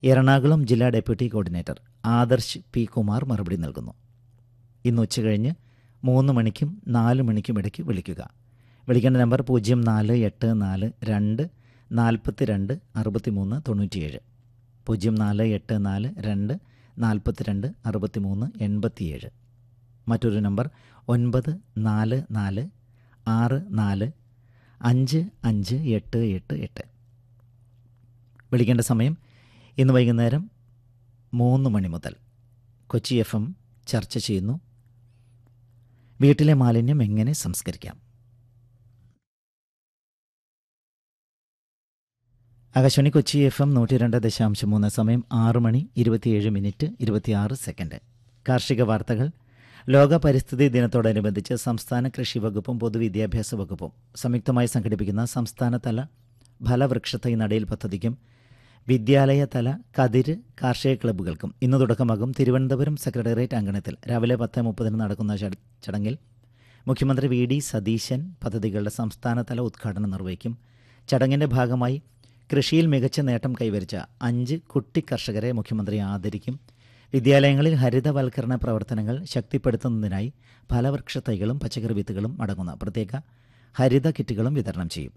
എറണാകുളം ജില്ലാ deputy coordinator Adarsh P Kumar മറുപടി നൽകുന്നു ഇന്ന് ഉച്ചകഴിഞ്ഞ് മൂന്ന് മണിക്കും നാല് മണിക്കും ഇടയ്ക്ക് വിളിക്കുക വിളിക്കേണ്ട നമ്പർ പൂജ്യം നാല് എട്ട് നാല് രണ്ട് നാൽപ്പത്തി രണ്ട് അറുപത്തി മൂന്ന് തൊണ്ണൂറ്റിയേഴ് പൂജ്യം നാല് എട്ട് നാല് രണ്ട് നാൽപ്പത്തി രണ്ട് അറുപത്തി മൂന്ന് എൺപത്തിയേഴ് മറ്റൊരു നമ്പർ ഒൻപത് നാല് നാല് ആറ് നാല് അഞ്ച് അഞ്ച് എട്ട് എട്ട് എട്ട് വിളിക്കേണ്ട സമയം ഇന്ന് വൈകുന്നേരം മൂന്ന് മണി മുതൽ കൊച്ചി എഫ് എം ചർച്ച ചെയ്യുന്നു വീട്ടിലെ മാലിന്യം എങ്ങനെ സംസ്കരിക്കാം ആകാശവാണി കൊച്ചി എഫ് എം നൂറ്റി രണ്ട് ദശാംശം മൂന്ന് സമയം ആറ് മണി ഇരുപത്തിയേഴ് മിനിറ്റ് ഇരുപത്തിയാറ് സെക്കൻഡ് കാർഷിക വാർത്തകൾ ലോക പരിസ്ഥിതി ദിനത്തോടനുബന്ധിച്ച് സംസ്ഥാന കൃഷി വകുപ്പും പൊതുവിദ്യാഭ്യാസ വകുപ്പും സംയുക്തമായി സംഘടിപ്പിക്കുന്ന സംസ്ഥാനതല ഫലവൃക്ഷത്തൈ നടയിൽ പദ്ധതിക്കും വിദ്യാലയതല കതിര് കാർഷിക ക്ലബ്ബുകൾക്കും ഇന്ന് തുടക്കമാകും തിരുവനന്തപുരം സെക്രട്ടേറിയറ്റ് അങ്കണത്തിൽ രാവിലെ പത്ത് മുപ്പതിന് നടക്കുന്ന ചട- ചടങ്ങിൽ മുഖ്യമന്ത്രി വി ഡി സതീശൻ പദ്ധതികളുടെ സംസ്ഥാനതല ഉദ്ഘാടനം നിർവഹിക്കും ചടങ്ങിന്റെ ഭാഗമായി കൃഷിയിൽ മികച്ച നേട്ടം കൈവരിച്ച അഞ്ച് കുട്ടി കർഷകരെ മുഖ്യമന്ത്രി ആദരിക്കും വിദ്യാലയങ്ങളിൽ ഹരിതവൽക്കരണ പ്രവർത്തനങ്ങൾ ശക്തിപ്പെടുത്തുന്നതിനായി ഫലവൃക്ഷ തൈകളും പച്ചക്കറി വിത്തുകളും അടങ്ങുന്ന പ്രത്യേക ഹരിത കിറ്റുകളും വിതരണം ചെയ്യും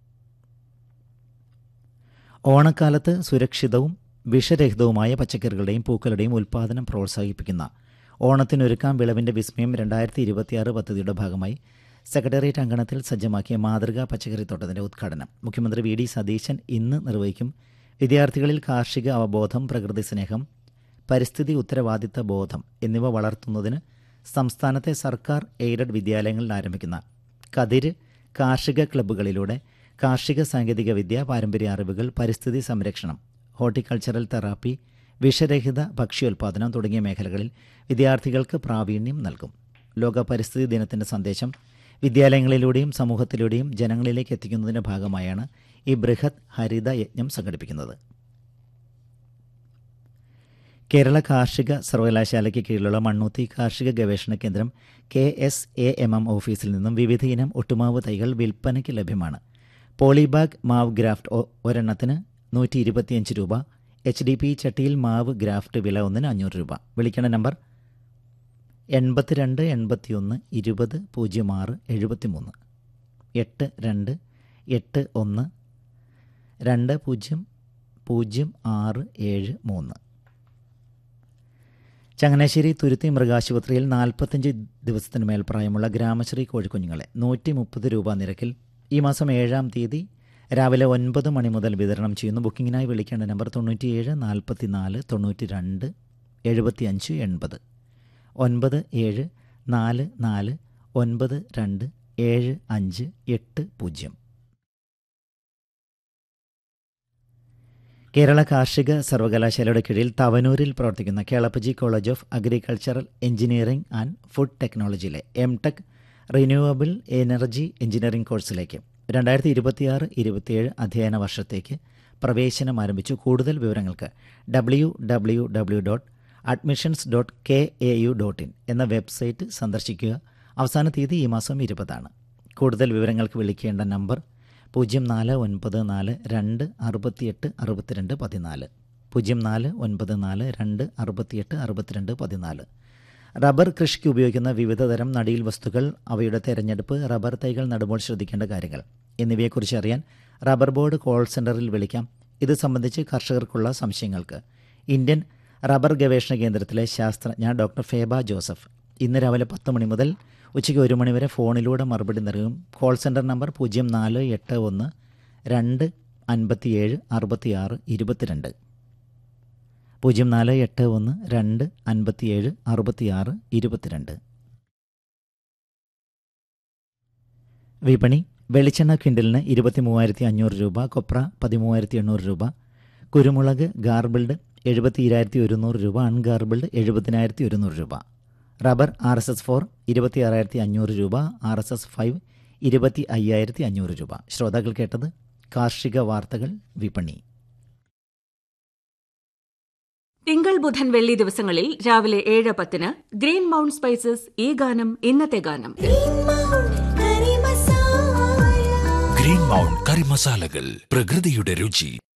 ഓണക്കാലത്ത് സുരക്ഷിതവും വിഷരഹിതവുമായ പച്ചക്കറികളുടെയും പൂക്കളുടെയും ഉൽപ്പാദനം പ്രോത്സാഹിപ്പിക്കുന്ന ഓണത്തിനൊരുക്കാം വിളവിന്റെ വിസ്മയം രണ്ടായിരത്തി ഇരുപത്തിയാറ് പദ്ധതിയുടെ ഭാഗമായി സെക്രട്ടേറിയറ്റ് അങ്കണത്തിൽ സജ്ജമാക്കിയ മാതൃകാ പച്ചക്കറിത്തോട്ടത്തിന്റെ ഉദ്ഘാടനം മുഖ്യമന്ത്രി വി ഡി സതീശൻ ഇന്ന് നിർവഹിക്കും വിദ്യാർത്ഥികളിൽ കാർഷിക അവബോധം പ്രകൃതി സ്നേഹം പരിസ്ഥിതി ഉത്തരവാദിത്ത ബോധം എന്നിവ വളർത്തുന്നതിന് സംസ്ഥാനത്തെ സർക്കാർ എയ്ഡഡ് വിദ്യാലയങ്ങളിൽ ആരംഭിക്കുന്ന കതിര് കാർഷിക ക്ലബ്ബുകളിലൂടെ കാർഷിക സാങ്കേതിക വിദ്യ പാരമ്പര്യ അറിവുകൾ പരിസ്ഥിതി സംരക്ഷണം ഹോർട്ടിക്കൾച്ചറൽ തെറാപ്പി വിഷരഹിത ഭക്ഷ്യോൽപാദനം തുടങ്ങിയ മേഖലകളിൽ വിദ്യാർത്ഥികൾക്ക് പ്രാവീണ്യം നൽകും ലോക പരിസ്ഥിതി ദിനത്തിന്റെ സന്ദേശം വിദ്യാലയങ്ങളിലൂടെയും സമൂഹത്തിലൂടെയും ജനങ്ങളിലേക്ക് എത്തിക്കുന്നതിന്റെ ഭാഗമായാണ് ഈ ബൃഹത് ഹരിത യജ്ഞം സംഘടിപ്പിക്കുന്നത് കേരള കാർഷിക സർവകലാശാലയ്ക്ക് കീഴിലുള്ള മണ്ണൂത്തി കാർഷിക ഗവേഷണ കേന്ദ്രം K S A M M ഓഫീസിൽ നിന്നും വിവിധ ഇനം ഒട്ടുമാവ് തൈകൾ വിൽപ്പനയ്ക്ക് ലഭ്യമാണ് പോളിബാഗ് മാവ് ഗ്രാഫ്റ്റ് ഒ- ഒരെണ്ണത്തിന് നൂറ്റി ഇരുപത്തിയഞ്ച് രൂപ എച്ച് ഡി പി ചട്ടിയിൽ മാവ് ഗ്രാഫ്റ്റ് വില ഒന്നിന് അഞ്ഞൂറ് രൂപ വിളിക്കേണ്ട നമ്പർ എൺപത്തിരണ്ട് എൺപത്തിയൊന്ന് ഇരുപത് പൂജ്യം ആറ് എഴുപത്തി മൂന്ന് എട്ട് രണ്ട് എട്ട് ഒന്ന് രണ്ട് പൂജ്യം പൂജ്യം ആറ് ഏഴ് മൂന്ന് ചങ്ങനാശ്ശേരി തുരുത്തി മൃഗാശുപത്രിയിൽ നാൽപ്പത്തഞ്ച് ദിവസത്തിന് മേൽ പ്രായമുള്ള ഗ്രാമശ്രീ കോഴിക്കുഞ്ഞുങ്ങളെ നൂറ്റി മുപ്പത് രൂപ നിരക്കിൽ ഈ മാസം ഏഴാം തീയതി രാവിലെ ഒൻപത് മണി മുതൽ വിതരണം ചെയ്യുന്നു ബുക്കിങ്ങിനായി വിളിക്കേണ്ട നമ്പർ തൊണ്ണൂറ്റിയേഴ് നാൽപ്പത്തി നാല് തൊണ്ണൂറ്റി രണ്ട് എഴുപത്തി അഞ്ച് എൺപത് ഒൻപത് ഏഴ് നാല് നാല് ഒൻപത് രണ്ട് ഏഴ് അഞ്ച് എട്ട് പൂജ്യം കേരള കാർഷിക സർവകലാശാലയുടെ കീഴിൽ തവനൂരിൽ പ്രവർത്തിക്കുന്ന Kelappaji college of agricultural engineering and food ടെക്നോളജിയിലെ M tech renewable energy engineering കോഴ്സിലേക്ക് രണ്ടായിരത്തി ഇരുപത്തിയാറ് ഇരുപത്തിയേഴ് അധ്യയന വർഷത്തേക്ക് പ്രവേശനം ആരംഭിച്ചു കൂടുതൽ വിവരങ്ങൾക്ക് W W W dot admissions dot K A U dot in എന്ന വെബ്സൈറ്റ് സന്ദർശിക്കുക അവസാന തീയതി ഈ മാസം ഇരുപതാണ് കൂടുതൽ വിവരങ്ങൾക്ക് വിളിക്കേണ്ട നമ്പർ പൂജ്യം നാല് ഒൻപത് നാല് രണ്ട് അറുപത്തിയെട്ട് അറുപത്തിരണ്ട് പതിനാല് പൂജ്യം നാല് ഒൻപത് നാല് രണ്ട് അറുപത്തിയെട്ട് അറുപത്തിരണ്ട് പതിനാല് റബ്ബർ കൃഷിക്ക് ഉപയോഗിക്കുന്ന വിവിധതരം നടീൽ വസ്തുക്കൾ അവയുടെ തെരഞ്ഞെടുപ്പ് റബ്ബർ തൈകൾ നടുമ്പോൾ ശ്രദ്ധിക്കേണ്ട കാര്യങ്ങൾ എന്നിവയെക്കുറിച്ച് അറിയാൻ റബ്ബർ ബോർഡ് കോൾ സെന്ററിൽ വിളിക്കാം ഇത് സംബന്ധിച്ച് കർഷകർക്കുള്ള സംശയങ്ങൾക്ക് ഇന്ത്യൻ റബ്ബർ ഗവേഷണ കേന്ദ്രത്തിലെ ശാസ്ത്രജ്ഞ ഡോക്ടർ ഫേബ ജോസഫ് ഇന്ന് രാവിലെ പത്ത് മണി മുതൽ ഉച്ചയ്ക്ക് ഒരു മണി വരെ ഫോണിലൂടെ മറുപടി നൽകും കോൾ സെന്റർ നമ്പർ പൂജ്യം നാല് എട്ട് ഒന്ന് രണ്ട് അൻപത്തിയേഴ് അറുപത്തിയാറ് ഇരുപത്തിരണ്ട് പൂജ്യം നാല് എട്ട് ഒന്ന് രണ്ട് അൻപത്തിയേഴ് അറുപത്തിയാറ് ഇരുപത്തിരണ്ട് വിപണി വെളിച്ചെണ്ണ ക്വിൻ്റലിന് ഇരുപത്തി മൂവായിരത്തി അഞ്ഞൂറ് രൂപ കൊപ്ര പതിമൂവായിരത്തി എണ്ണൂറ് രൂപ കുരുമുളക് ഗാർബിൾഡ് എഴുപത്തി ഇരായിരത്തി ഒരുന്നൂറ് രൂപ അൺഗാർബിൾഡ് എഴുപതിനായിരത്തി ഒരുന്നൂറ് രൂപ rubber R S S four ഇരുപത്തി ആറായിരത്തി അഞ്ഞൂറ് രൂപ ആർ എസ് എസ് ഫൈവ് ഇരുപത്തി അയ്യായിരത്തി അഞ്ഞൂറ് രൂപ ശ്രോതാക്കൾ കേട്ടത് കാർഷിക വാർത്തകൾ വിപണി തിങ്കൾ ബുധൻ വെള്ളി ദിവസങ്ങളിൽ രാവിലെ ഏഴ് പത്തിന് ഗ്രീൻ മൗണ്ട് സ്പൈസസ് ഈ ഗാനം ഇന്നത്തെ ഗാനം ഗ്രീൻ മൗണ്ട് കറി മസാലകൾ പ്രകൃതിയുടെ രുചി